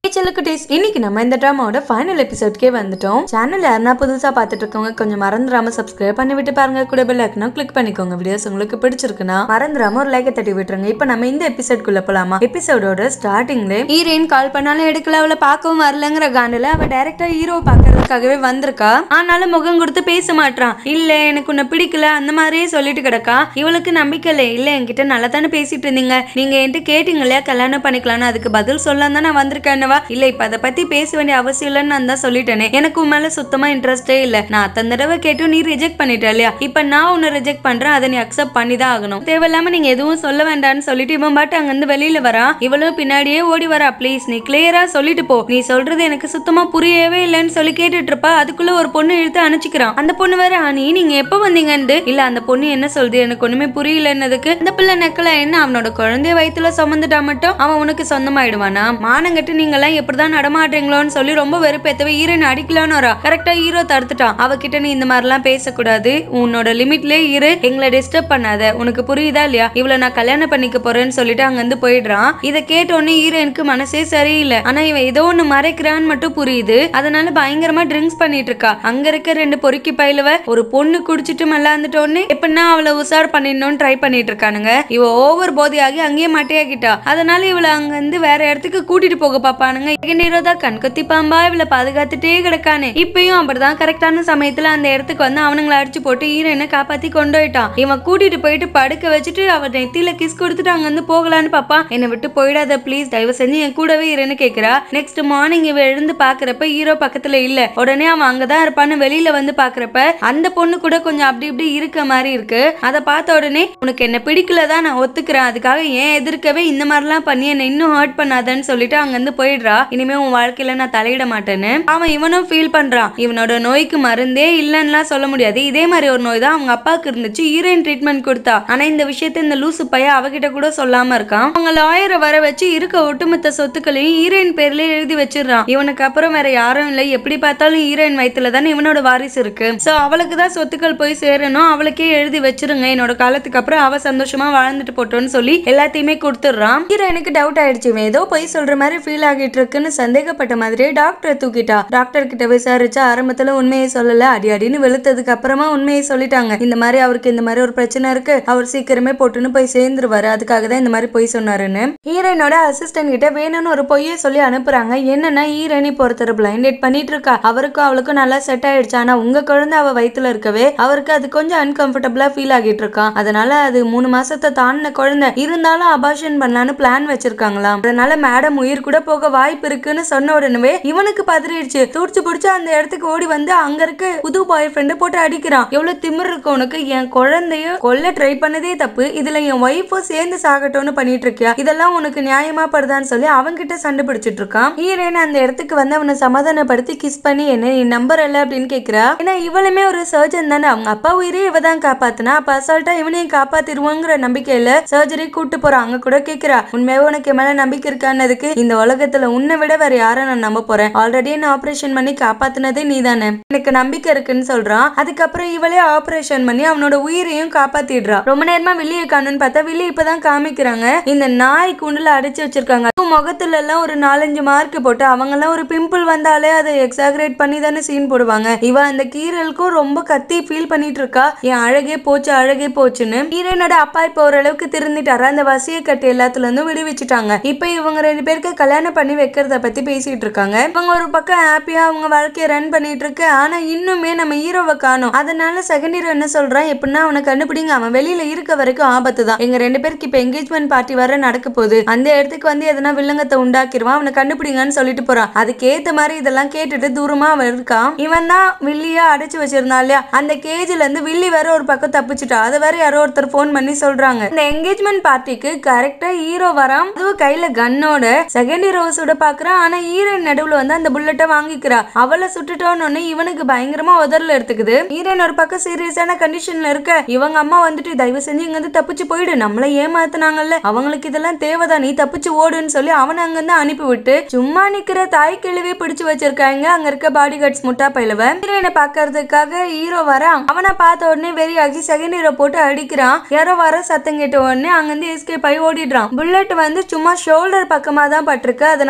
செல்லக்குட்டீஸ் இன்னைக்கு நம்ம இந்த ட்ராமாவோட ஃபைனல் எபிசோட்கே வந்துட்டோம் சேனல் யாருன்னா புதுசா பார்த்துட்டு இருக்கவங்க கொஞ்சம் மறந்துடாம சப்ஸ்கிரைப் பண்ணி விட்டு பாருங்க கூட பெல் ஐக்கனும் கிளிக் பண்ணிக்கோங்க வீடியோஸ் உங்களுக்கு பிடிச்சிருக்குன்னா மறந்துடாம ஒரு லைக்கை தட்டி விட்டுருங்க இப்போ நம்ம இந்த எபிசோட்குள்ள போலாமா எபிசோடோட ஸ்டார்டிங்ல ஹீரோயின் கால் பண்ணாலும் எடுக்கல அவளை பார்க்கவும் வரலங்கிற காண்டில் அவ டைரக்டா ஹீரோ பார்க்கறதுக்காகவே வந்திருக்கா ஆனாலும் முகம் கொடுத்து பேச மாட்றான் இல்ல எனக்கு உன்னை பிடிக்கல அந்த மாதிரியே சொல்லிட்டு கிடக்கா இவளுக்கு நம்பிக்கை இல்லை இல்ல என்கிட்ட நல்லா தானே பேசிட்டு இருந்தீங்க நீங்க என்கிட்ட கேட்டீங்க இல்லையா கல்யாணம் பண்ணிக்கலாம்னு அதுக்கு பதில் சொல்லலாம் தான் நான் வந்திருக்கேன்னுவா இல்ல இப்ப அதை பத்தி பேச வேண்டிய அவசியம் இல்லைன்னு நான் தான் சொல்லிட்டேனே எனக்கு உன் மேல சுத்தமா இன்ட்ரெஸ்டே இல்ல நான் அத்தனை தடவை கேட்டும் நீ ரிஜெக்ட் பண்ணிட்ட இல்லையா இப்ப நான் உன்னை ரிஜெக்ட் பண்றேன் அதை நீ அக்செப்ட் பண்ணி தான் ஆகணும் தேவையில்லாம நீங்க எதுவும் சொல்ல வேண்டாம்னு சொல்லிட்டு இவன் பாட்டு அங்க இருந்து வெளியில வரா இவளும் பின்னாடியே ஓடி வரா ப்ளீஸ் நீ கிளியரா சொல்லிட்டு போ நீ சொல்றது எனக்கு சுத்தமா புரியவே இல்லைன்னு சொல்லி கேட்டுட்டு இருப்பா அதுக்குள்ள ஒரு பொண்ணு இழுத்து அனுப்பிச்சுக்கிறான் அந்த பொண்ணு வேற நீ நீங்க எப்ப வந்தீங்கன்னு இல்ல அந்த பொண்ணு என்ன சொல்றது எனக்கு ஒண்ணுமே புரியலன்னதுக்கு இந்த பிள்ளை நக்கல என்ன அவனோட குழந்தைய வயித்துல சுமந்துட்டா மட்டும் அவன் உனக்கு சொந்தமாயிடுவானா மானங்கட்டு நீங்க எல்லாம் எப்படிதான் நடமாடுறீங்களோன்னு சொல்லி ரொம்ப வெறுப்பேத்தவே ஹீரோயின் அடிக்கலான்னு வரா கரெக்டா ஹீரோ தடுத்துட்டான் அவகிட்ட நீ இந்த மாதிரிலாம் பேசக்கூடாது உன்னோட லிமிட்லயே இரு எங்களை டிஸ்டர்ப் பண்ணாத உனக்கு புரியுதா இல்லையா இவ்வளவு நான் கல்யாணம் பண்ணிக்க போறேன்னு சொல்லிட்டு அங்க இருந்து போயிடுறான் இதை கேட்ட உடனே ஹீரோயினுக்கு மனசே சரியில்லை ஆனா இவன் ஏதோ ஒண்ணு மறைக்கிறான்னு மட்டும் புரியுது அதனால பயங்கரமா ட்ரிங்க்ஸ் பண்ணிட்டு இருக்கா அங்க இருக்க ரெண்டு பொறுக்கி பயிலுவ ஒரு பொண்ணு குடிச்சிட்டு மல்லாந்துட்ட உடனே எப்படின்னா அவளை உசார் பண்ணிடணும்னு ட்ரை பண்ணிட்டு இருக்கானுங்க இவ ஓவர் போதையாகி அங்கேயே மாட்டையாகிட்டா அதனால இவளை அங்க இருந்து வேற இடத்துக்கு கூட்டிட்டு போக பாப்பானுங்க ஹீரோ தான் கண் கொத்தி பாம்பா இவளை பாதுகாத்துட்டே கிடக்கானே இப்பயும் அப்படிதான் கரெக்டான சமயத்துல அந்த இடத்துக்கு வந்து அவனுங்களை அடிச்சு போட்டு ஹீரோயினை காப்பாத்தி கொண்டு போயிட்டான் இவன் கூட்டிட்டு போயிட்டு படுக்க வச்சுட்டு அவ நெத்தியில கிஸ் கொடுத்துட்டு அங்க இருந்து போகலான்னு பாப்பா என்னை விட்டு போயிடாத ப்ளீஸ் தயவு செஞ்சு என் கூடவே இருன்னு கேக்குறா நெக்ஸ்ட் மார்னிங் இவ எழுந்து பாக்குறப்ப ஹீரோ பக்கத்துல இல்ல உடனே அவன் அங்கதான் இருப்பான்னு வெளியில வந்து பாக்குறப்ப அந்த பொண்ணு கூட கொஞ்சம் அப்படி இப்படி இருக்க மாதிரி இருக்கு அதை பார்த்த உடனே உனக்கு என்ன பிடிக்கலதான் நான் ஒத்துக்கிறேன் அதுக்காக ஏன் எதிர்க்கவே இந்த மாதிரிலாம் பண்ணி என்னை இன்னும் ஹர்ட் பண்ணாதன்னு சொல்லிட்டு அங்க இருந்து போயிடுறா இனிமே உன் வாழ்க்கையில நான் தலையிட மாட்டேன்னு அவன் இவனும் ஃபீல் பண்றான் இவனோட நோய்க்கு மருந்தே இல்லைன்னுலாம் சொல்ல முடியாது இதே மாதிரி ஒரு நோய் தான் அவங்க அப்பாவுக்கு இருந்துச்சு ஹீரோயின் ட்ரீட்மெண்ட் கொடுத்தா ஆனா இந்த விஷயத்த இந்த லூசு பையன் அவகிட்ட கூட சொல்லாம இருக்கான் அவங்க லாயரை வர வச்சு இருக்க ஒட்டுமொத்த சொத்துக்களையும் ஹீரோயின் பேர்ல எழுதி வச்சிடுறான் இவனுக்கு அப்புறம் வேற யாரும் இல்லை எப்படி பார்த்தாலும் ஹீரோயின் வயித்துல தானே இவனோட வாரிசு இருக்கு சோ அவளுக்கு தான் சொத்துக்கள் போய் சேரணும் அவளுக்கே எழுதி வச்சிருங்க என்னோட காலத்துக்கு அப்புறம் அவ சந்தோஷமா வாழ்ந்துட்டு போட்டோன்னு சொல்லி எல்லாத்தையுமே கொடுத்துடுறான் ஹீரோயினுக்கு டவுட் ஆயிடுச்சு இவன் ஏதோ போய் சொல்ற மாதிரி ஃபீல் ஆகிட்டு இருக்குன்னு சந்தேகப்பட்ட மாதிரியே டாக்டரை தூக்கிட்டா டாக்டர் கிட்ட விசாரிச்சா ஆரம்பத்துல உண்மையை சொல்லல அடி அடின்னு வெளுத்ததுக்கு அப்புறமா உண்மையை சொல்லிட்டாங்க இந்த மாதிரி அவருக்கு இந்த மாதிரி ஒரு பிரச்சனை இருக்கு அவர் சீக்கிரமே போட்டுன்னு போய் சேர்ந்துருவாரு அதுக்காக தான் இந்த மாதிரி பொய் சொன்னாருன்னு ஹீரோயினோட அசிஸ்டன்ட் கிட்ட வேணும்னு ஒரு பொய்யை சொல்லி அனுப்புறாங்க என்னன்னா ஹீரோயினி பொறுத்தர் பிளைண்ட் டேட் பண்ணிட்டு இருக்கா அவருக்கும் அவளுக்கும் நல்லா செட் ஆயிடுச்சு ஆனா உங்க குழந்தை அவ வயித்துல இருக்கவே அவருக்கு அது கொஞ்சம் அன்கம்ஃபர்டபுளா ஃபீல் ஆகிட்டு இருக்கான் அதனால அது மூணு மாசத்தை தாண்டின குழந்தை இருந்தாலும் அபார்ஷன் பண்ணலான்னு பிளான் வச்சிருக்காங்களாம் அதனால மேடம் உயிர் கூட போக வாய்ப்பு இருக்குன்னு சொன்ன உடனே இவனுக்கு பதறிடுச்சு தூடிச்சு பிடிச்சு அந்த இடத்துக்கு ஓடி வந்து அங்க இருக்க புது பாய் ஃப்ரெண்டு போட்டு அடிக்கிறான் எவ்வளவு திமிர் இருக்கு உனக்கு என் குழந்தைய கொல்ல ட்ரை பண்ணதே தப்பு இதுல என் ஒய்ஃபும் சேர்ந்து சாகட்டும்னு பண்ணிட்டு இருக்கியா இதெல்லாம் உனக்கு நியாயமா படுதான்னு சொல்லி அவன்கிட்ட சண்டை பிடிச்சிட்டு இருக்கான் ஹீரோயின் அந்த இடத்துக்கு வந்து அவனை சமாதானப்படுத்தி கிஸ் பண்ணி என்ன நீ நம்பர் இல்ல அப்படின்னு கேக்குறா ஏன்னா இவளுமே ஒரு சர்ஜன் தானே அவங்க அப்பா உயிரே இவ தான் காப்பாத்துனா அப்ப அசால்ட்டா இவனையும் காப்பாத்திருவோங்கிற நம்பிக்கையில சர்ஜரி கூட்டு போறான் அங்க கூட கேக்குறா உண்மையாவே உனக்கு என் மேல நம்பிக்கை இருக்கானதுக்கு இந்த உலகத்துல உன்னை விட வேற யாரை நான் நம்ப போறேன் ஆல்ரெடி என்ன ஆபரேஷன் பண்ணி காப்பாத்துனதே நீ தானே எனக்கு நம்பிக்கை இருக்குன்னு சொல்றான் அதுக்கப்புறம் இவளே ஆபரேஷன் பண்ணி அவனோட உயிரையும் காப்பாத்திடுறா ரொம்ப நேரமா வெளியே காணும்னு பார்த்தா வெளியே இப்பதான் காமிக்கிறாங்க இந்த நாய் கூண்டுல அடைச்சு வச்சிருக்காங்க அதுவும் முகத்துல எல்லாம் ஒரு நாலஞ்சு மார்க் போட்டு அவங்க எல்லாம் ஒரு பிம்பிள் வந்தாலே அதை எக்ஸாகரேட் பண்ணி தானே சீன் போடுவாங்க இவ அந்த கீரலுக்கும் ரொம்ப கத்தி ஃபீல் பண்ணிட்டு இருக்கா என் அழகே போச்சு அழகே போச்சுன்னு ஹீரோனோட அப்பா இப்போ ஓரளவுக்கு திருந்திட்டாரு அந்த வசிய கட்டு எல்லாத்துல இருந்தும் விடுவிச்சுட்டாங்க இப்போ இவங்க ரெண்டு பேருக்கு கல்யாணம் பண்ணி வைக்கிறத பத்தி பேசிட்டு இருக்காங்க இவங்க ஒரு பக்கம் ஹாப்பியா அவங்க வாழ்க்கைய ரன் பண்ணிட்டு இருக்கு ஆனா இன்னுமே நம்ம ஹீரோவை காணும் அதனால செகண்ட் ஹீரோ என்ன சொல்றான் எப்படின்னா அவனை கண்டுபிடிங்க அவன் வெளியில இருக்க வரைக்கும் ஆபத்து தான் எங்க ரெண்டு பேருக்கு இப்ப என்கேஜ்மெண்ட் பார்ட்டி வர நடக்க போகுது அந்த இடத்துக்கு வந்து எதனா வில்லங்கத்தை உண்டாக்கிடுவான் அவனை கண்டுபிடிங்கன்னு சொல்லிட்டு போறான் அதுக்கு ஏத்த மாதிரி இதெல்லாம் கேட்டுட்டு தூரமா அவன் இருக்கான் இவன் தான் வில்லியா அடைச்சு வச்சிருந்தான் இல்லையா அந்த கேஜ்ல இருந்து வில்லி வேற ஒரு பக்கம் தப்பிச்சுட்டா அதை வேற யாரோ ஒருத்தர் ஃபோன் பண்ணி சொல்றாங்க இந்த என்கேஜ்மெண்ட் பார்ட்டிக்கு கரெக்டா ஹீரோ வரான் அதுவும் கையில கன்னோட செகண்ட் ஹீரோ சுட பாக்குறான் ஆனா ஹீரோயின் நடுவுல வந்து அந்த புல்லட்டை வாங்கிக்கிறா அவளை சுட்டுட்டோன்னு இவனுக்கு பயங்கரமா உதறல எடுத்துக்குது ஹீரோயின் ஒரு பக்கம் சீரியஸான கண்டிஷன்ல இருக்க இவங்க அம்மா வந்துட்டு தயவு செஞ்சு இங்க இருந்து தப்பிச்சு போயிடு நம்மள ஏமாத்துனாங்கல்ல அவங்களுக்கு இதெல்லாம் தேவைதான் நீ தப்பிச்சு ஓடுன்னு சொல்லி அவனை அங்க இருந்து அனுப்பி விட்டு சும்மா நிக்கிற தாய் கிழவே பிடிச்சு வச்சிருக்காங்க அங்க இருக்க பாடி கார்ட்ஸ் முட்டா பயிலவ ஹீரோயினை பாக்குறதுக்காக ஹீரோ வரான் அவனை பார்த்த உடனே வெறியாகி செகண்ட் ஹீரோ போட்டு அடிக்கிறான் யாரோ வர சத்தம் கேட்ட உடனே அங்க இருந்து எஸ்கேப் ஆகி ஓடிடுறான் புல்லட் வந்து சும்மா ஷோல்டர் பக்கமா தான் பட்டிருக்கு அதனால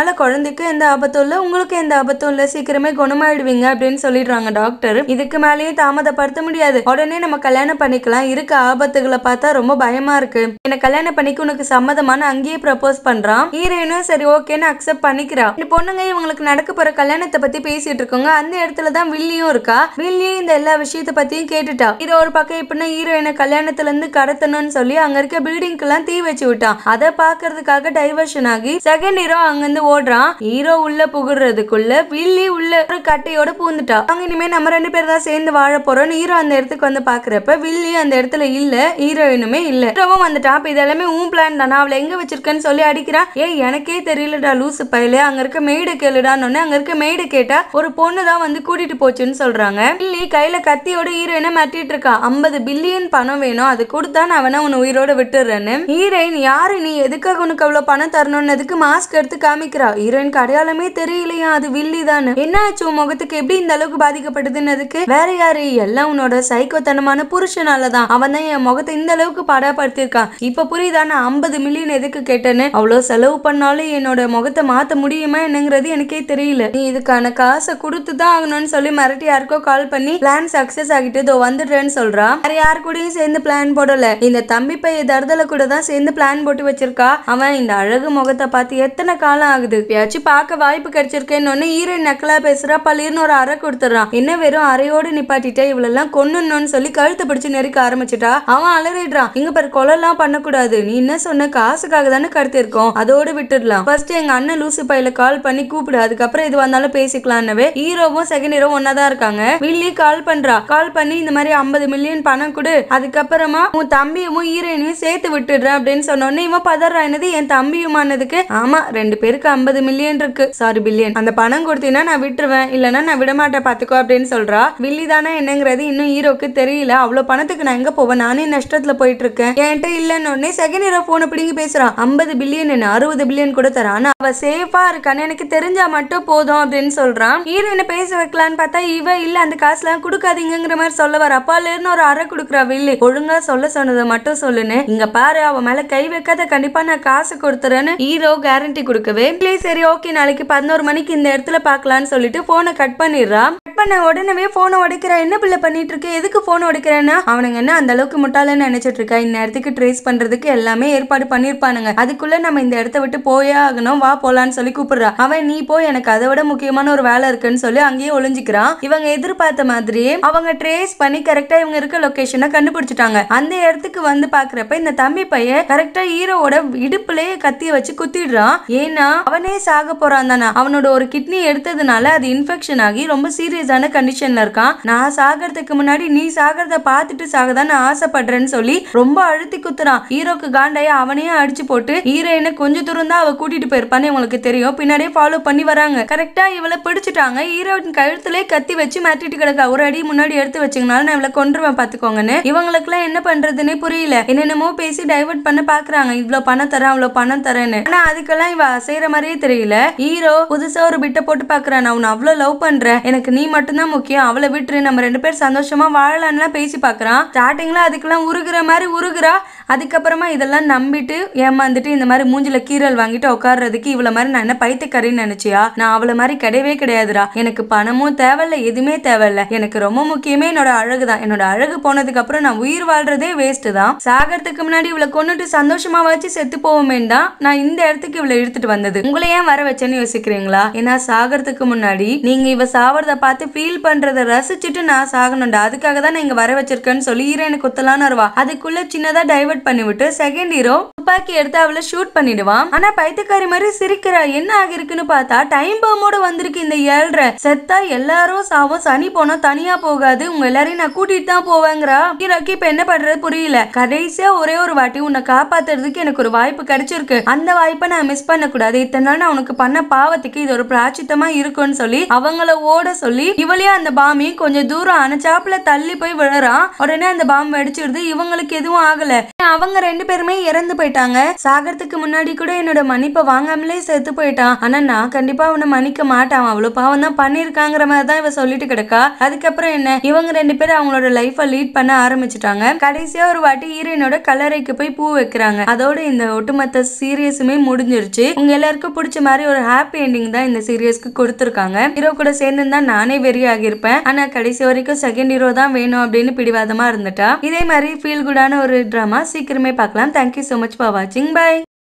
இதனால குழந்தைக்கும் எந்த ஆபத்தும் இல்ல உங்களுக்கும் எந்த ஆபத்தும் இல்ல சீக்கிரமே குணமாயிடுவீங்க அப்படின்னு சொல்லிடுறாங்க டாக்டர் இதுக்கு மேலேயும் தாமதப்படுத்த முடியாது உடனே நம்ம கல்யாணம் பண்ணிக்கலாம் இருக்க ஆபத்துகளை பார்த்தா ரொம்ப பயமா இருக்கு என்ன கல்யாணம் பண்ணிக்க உனக்கு சம்மதமான அங்கேயே ப்ரப்போஸ் பண்றான் ஹீரோயினும் சரி ஓகேன்னு அக்செப்ட் பண்ணிக்கிறா இந்த பொண்ணுங்க இவங்களுக்கு நடக்க போற கல்யாணத்தை பத்தி பேசிட்டு இருக்காங்க அந்த இடத்துல தான் வில்லியும் இருக்கா வில்லியும் இந்த எல்லா விஷயத்த பத்தியும் கேட்டுட்டா ஹீரோ ஒரு பக்கம் எப்படின்னா ஹீரோயினை கல்யாணத்துல இருந்து கடத்தணும்னு சொல்லி அங்க இருக்க பில்டிங்க்கு எல்லாம் தீ வச்சு விட்டான் அதை பாக்குறதுக்காக டைவர்ஷன் ஆகி செகண்ட் ஹீரோ அங்கிருந்து ஓடுறான் ஹீரோ உள்ள புகுறதுக்குள்ள வில்லி உள்ள ஒரு கட்டையோட பூந்துட்டா அவங்க இனிமே நம்ம ரெண்டு பேர் தான் சேர்ந்து வாழ போறோம்னு ஹீரோ அந்த இடத்துக்கு வந்து பாக்குறப்ப வில்லி அந்த இடத்துல இல்ல ஹீரோயினுமே இல்ல ஹீரோவும் வந்துட்டான் அப்ப இதெல்லாமே உன் பிளான் தானா அவளை எங்க வச்சிருக்கேன்னு சொல்லி அடிக்கிறான் ஏய் எனக்கே தெரியலடா லூசு பையலே அங்க இருக்க மெய்டு கேளுடான்னு அங்க இருக்க மெய்டு கேட்டா ஒரு பொண்ணு தான் வந்து கூட்டிட்டு போச்சுன்னு சொல்றாங்க வில்லி கையில கத்தியோட ஹீரோயினை மாட்டிட்டு இருக்கா ஐம்பது பில்லியன் பணம் வேணும் அது கொடுத்தா நான் வேணா உன்னை உயிரோட விட்டுறேன்னு ஹீரோயின் யாரு நீ எதுக்காக உனக்கு அவ்வளவு பணம் தரணும்னதுக்கு மாஸ்க் எடுத்து காமிக்கிறா ஹீரோயினுக்கு அடையாளமே தெரியலையா அது வில்லி தானே என்ன ஆச்சு உன் முகத்துக்கு எப்படி இந்த அளவுக்கு பாதிக்கப்பட்டதுன்னதுக்கு வேற யாரு எல்லாம் உன்னோட சைக்கோத்தனமான புருஷனாலதான் அவன் தான் என் முகத்தை இந்த அளவுக்கு பாடாப்படுத்திருக்கான் இப்ப புரியுதா நான் ஐம்பது மில்லியன் எதுக்கு கேட்டேன்னு அவ்வளவு செலவு பண்ணாலும் என்னோட முகத்தை மாத்த முடியுமா என்னங்கிறது எனக்கே தெரியல நீ இதுக்கான காசை கொடுத்து தான் ஆகணும்னு சொல்லி மிரட்டி யாருக்கோ கால் பண்ணி பிளான் சக்சஸ் ஆகிட்டு இதோ வந்துடுறேன்னு சொல்றா வேற யார் கூடயும் சேர்ந்து பிளான் போடல இந்த தம்பி பைய தருதல கூட தான் சேர்ந்து பிளான் போட்டு வச்சிருக்கா அவன் இந்த அழகு முகத்தை பார்த்து எத்தனை காலம் ஆகுது எப்பயாச்சும் பார்க்க வாய்ப்பு கிடைச்சிருக்கேன்னு ஒன்னு ஹீரோயின் நக்கலா பேசுறா பள்ளின்னு ஒரு அறை கொடுத்துறான் என்ன வெறும் அறையோடு நிப்பாட்டிட்டே இவளெல்லாம் கொன்னுன்னு சொல்லி கழுத்தை பிடிச்சு நெருக்க ஆரம்பிச்சிட்டா அவன் அலறிடுறான் இங்க பாரு கொலைலாம் பண்ணக்கூடாது நீ என்ன சொன்ன காசுக்காக தானே கடத்திருக்கோம் அதோடு விட்டுடலாம் ஃபர்ஸ்ட் எங்க அண்ணன் லூசு பையில கால் பண்ணி கூப்பிடு அதுக்கப்புறம் இது வந்தாலும் பேசிக்கலாம்னவே ஹீரோவும் செகண்ட் ஹீரோ ஒன்னா தான் இருக்காங்க வில்லி கால் பண்றா கால் பண்ணி இந்த மாதிரி ஐம்பது மில்லியன் பணம் கொடு அதுக்கப்புறமா உன் தம்பியும் ஹீரோயினையும் சேர்த்து விட்டுடுறேன் அப்படின்னு சொன்னோடனே இவன் பதறான் என்னது என் தம்பியுமானதுக்கு ஆமா ரெண்டு பேருக்கு ஐம்பது மில்லியன் இருக்கு சாரி பில்லியன் அந்த பணம் கொடுத்தீங்கன்னா நான் விட்டுருவேன் இல்லைன்னா நான் விட மாட்டேன் பாத்துக்கோ அப்படின்னு சொல்றா வில்லி தானே என்னங்கிறது இன்னும் ஹீரோக்கு தெரியல அவ்வளவு பணத்துக்கு நான் எங்க போவேன் நானே நஷ்டத்துல போயிட்டு இருக்கேன் என்கிட்ட இல்லைன்னு உடனே செகண்ட் ஹீரோ போனை பிடிங்கி பேசுறான் ஐம்பது பில்லியன் என்ன அறுபது பில்லியன் கூட தரான் ஆனா அவ சேஃபா இருக்கான்னு எனக்கு தெரிஞ்சா மட்டும் போதும் அப்படின்னு சொல்றான் ஹீரோயினை பேச வைக்கலான்னு பார்த்தா இவ இல்ல அந்த காசுலாம் கொடுக்காதீங்கிற மாதிரி சொல்ல வர அப்பால இருந்து ஒரு அறை கொடுக்குறா வில்லி ஒழுங்கா சொல்ல சொன்னதை மட்டும் சொல்லுன்னு இங்க பாரு அவ மேல கை வைக்காத கண்டிப்பா நான் காசு கொடுத்துறேன்னு ஹீரோ கேரண்டி கொடுக்கவே இல்லை சரி ஓகே நாளைக்கு பதினோரு மணிக்கு இந்த இடத்துல பார்க்கலான்னு சொல்லிட்டு போனை கட் பண்ணிடுறா கட் பண்ண உடனே போனை உடைக்கிறா என்ன பிள்ளை பண்ணிட்டு இருக்க எதுக்கு போன் உடைக்கிறேன்னா அவனுங்க என்ன அந்த அளவுக்கு முட்டாளன்னு நினைச்சிட்டு இருக்கா இந்த இடத்துக்கு ட்ரேஸ் பண்றதுக்கு எல்லாமே ஏற்பாடு பண்ணிருப்பானுங்க அதுக்குள்ள நம்ம இந்த இடத்த விட்டு போயே ஆகணும் வா போலான்னு சொல்லி கூப்பிடுறா அவன் நீ போய் எனக்கு அதை விட முக்கியமான ஒரு வேலை இருக்குன்னு சொல்லி அங்கேயே ஒளிஞ்சுக்கிறான் இவங்க எதிர்பார்த்த மாதிரியே அவங்க ட்ரேஸ் பண்ணி கரெக்டா இவங்க இருக்க லொகேஷனை கண்டுபிடிச்சிட்டாங்க அந்த இடத்துக்கு வந்து பாக்குறப்ப இந்த தம்பி பையன் கரெக்டா ஹீரோவோட இடுப்புலயே கத்திய வச்சு குத்திடுறான் ஏன்னா அவனே சாக போறான் தானே அவனோட ஒரு கிட்னி எடுத்ததுனால அது இன்ஃபெக்ஷன் ஆகி ரொம்ப சீரியஸான கண்டிஷன்ல இருக்கான் நான் சாகிறதுக்கு முன்னாடி நீ சாகிறத பார்த்துட்டு சாகதான் நான் ஆசைப்படுறேன்னு சொல்லி ரொம்ப அழுத்தி குத்துறான் ஹீரோக்கு காண்டாய அவனையே அடிச்சு போட்டு ஹீரோயினை கொஞ்ச தூரம் தான் அவ கூட்டிட்டு போயிருப்பான்னு இவங்களுக்கு தெரியும் பின்னாடியே ஃபாலோ பண்ணி வராங்க கரெக்டா இவளை பிடிச்சிட்டாங்க ஹீரோயின் கழுத்திலே கத்தி வச்சு மாட்டிட்டு கிடக்கா ஒரு அடி முன்னாடி எடுத்து வச்சுங்கனால நான் இவளை கொன்றுவேன் பாத்துக்கோங்கன்னு இவங்களுக்குலாம் என்ன பண்றதுன்னே புரியல என்னென்னமோ பேசி டைவர்ட் பண்ண பாக்குறாங்க இவ்வளவு பணம் தரேன் அவ்வளவு பணம் தரேன்னு ஆனா அதுக்கெல்லாம் இவ அசைற மாதிரியே தெரியல ஹீரோ புதுசா ஒரு பிட்ட போட்டு பாக்குறான் நான் உன்னை அவ்வளவு லவ் பண்றேன் எனக்கு நீ மட்டும்தான் முக்கியம் அவளை விட்டுரு நம்ம ரெண்டு பேர் சந்தோஷமா வாழலாம்லாம் பேசி பாக்குறான் ஸ்டார்டிங்ல அதுக்கெல்லாம் உருகுற மாதிரி உருகுறா அதுக்கப்புறமா இதெல்லாம் நம்பிட்டு ஏமாந்துட்டு இந்த மாதிரி மூஞ்சில கீரல் வாங்கிட்டு உட்கார்றதுக்கு இவ்வளவு மாதிரி நான் என்ன பைத்தியக்காரின்னு நினைச்சியா நான் அவளை மாதிரி கிடையவே கிடையாதுடா எனக்கு பணமும் தேவையில்ல எதுவுமே தேவையில்ல எனக்கு ரொம்ப முக்கியமே என்னோட அழகு தான் என்னோட அழகு போனதுக்கு அப்புறம் நான் உயிர் வாழ்றதே வேஸ்ட் தான் சாகறதுக்கு முன்னாடி இவளை கொண்டுட்டு சந்தோஷமா வச்சு செத்து போவோமே தான் நான் இந்த இடத்துக்கு இவளை இழுத்துட்டு வந்தது உங்களை ஏன் வர வச்சேன்னு யோசிக்கிறீங்களா ஏன்னா சாகறதுக்கு முன்னாடி நீங்க இவ சாவறத பார்த்து ஃபீல் பண்றத ரசிச்சுட்டு நான் சாகணும்டா அதுக்காக தான் நான் இங்க வர வச்சிருக்கேன்னு சொல்லி ஹீரோயினை குத்தலான்னு வருவா அதுக்குள்ள சின்னதா டைவர்ட் பண்ணி விட்டு செகண்ட் ஹீரோ துப்பாக்கி எடுத்து அவளை ஷூட் பண்ணிடுவான் ஆனா பைத்தியக்காரி மாதிரி சிரிக்கிறா என்ன ஆகிருக்குன்னு பார்த்தா டைம் பாம்போட வந்திருக்கு இந்த ஏழ்ரை செத்தா எல்லாரும் சாவும் சனி போனா தனியா போகாது உங்க எல்லாரையும் நான் கூட்டிட்டு தான் போவேங்கிறா ஹீரோக்கு இப்ப என்ன பண்றது புரியல கடைசியா ஒரே ஒரு வாட்டி உன்னை காப்பாத்துறதுக்கு எனக்கு ஒரு வாய்ப்பு கிடைச்சிருக்கு அந்த வாய்ப்பை நான் மிஸ் பண்ண கூடாது இத்தனை நாள் நான் உனக்கு பண்ண பாவத்துக்கு இது ஒரு பிராச்சித்தமா இருக்கும்னு சொல்லி அவங்கள ஓட சொல்லி இவளையும் அந்த பாமையும் கொஞ்சம் தூரம் அணைச்சாப்புல தள்ளி போய் விழறான் உடனே அந்த பாம்பு வெடிச்சிடுது இவங்களுக்கு எதுவும் ஆகல அவங்க ரெண்டு பேருமே இறந்து போயிட்டாங்க போயிட்டாங்க சாகறதுக்கு முன்னாடி கூட என்னோட மன்னிப்பை வாங்காமலே செத்து போயிட்டான் ஆனா நான் கண்டிப்பா அவனை மன்னிக்க மாட்டான் அவன் அவ்வளவு பாவம் தான் பண்ணிருக்காங்கிற மாதிரி தான் இவ சொல்லிட்டு கிடக்கா அதுக்கப்புறம் என்ன இவங்க ரெண்டு பேரும் அவங்களோட லைஃபை லீட் பண்ண ஆரம்பிச்சிட்டாங்க கடைசியா ஒரு வாட்டி ஹீரோயினோட கல்லறைக்கு போய் பூ வைக்கிறாங்க அதோட இந்த ஒட்டுமொத்த சீரியஸுமே முடிஞ்சிருச்சு உங்க எல்லாருக்கும் பிடிச்ச மாதிரி ஒரு ஹாப்பி எண்டிங் தான் இந்த சீரியஸ்க்கு கொடுத்துருக்காங்க ஹீரோ கூட சேர்ந்து தான் நானே வெறி ஆகியிருப்பேன் ஆனா கடைசி வரைக்கும் செகண்ட் ஹீரோ தான் வேணும் அப்படின்னு பிடிவாதமா இருந்துட்டா இதே மாதிரி ஃபீல் குடான ஒரு ட்ராமா சீக்கிரமே பார்க்கலாம் தேங்க்யூ so மச் ஃபார் வாட்சிங் பை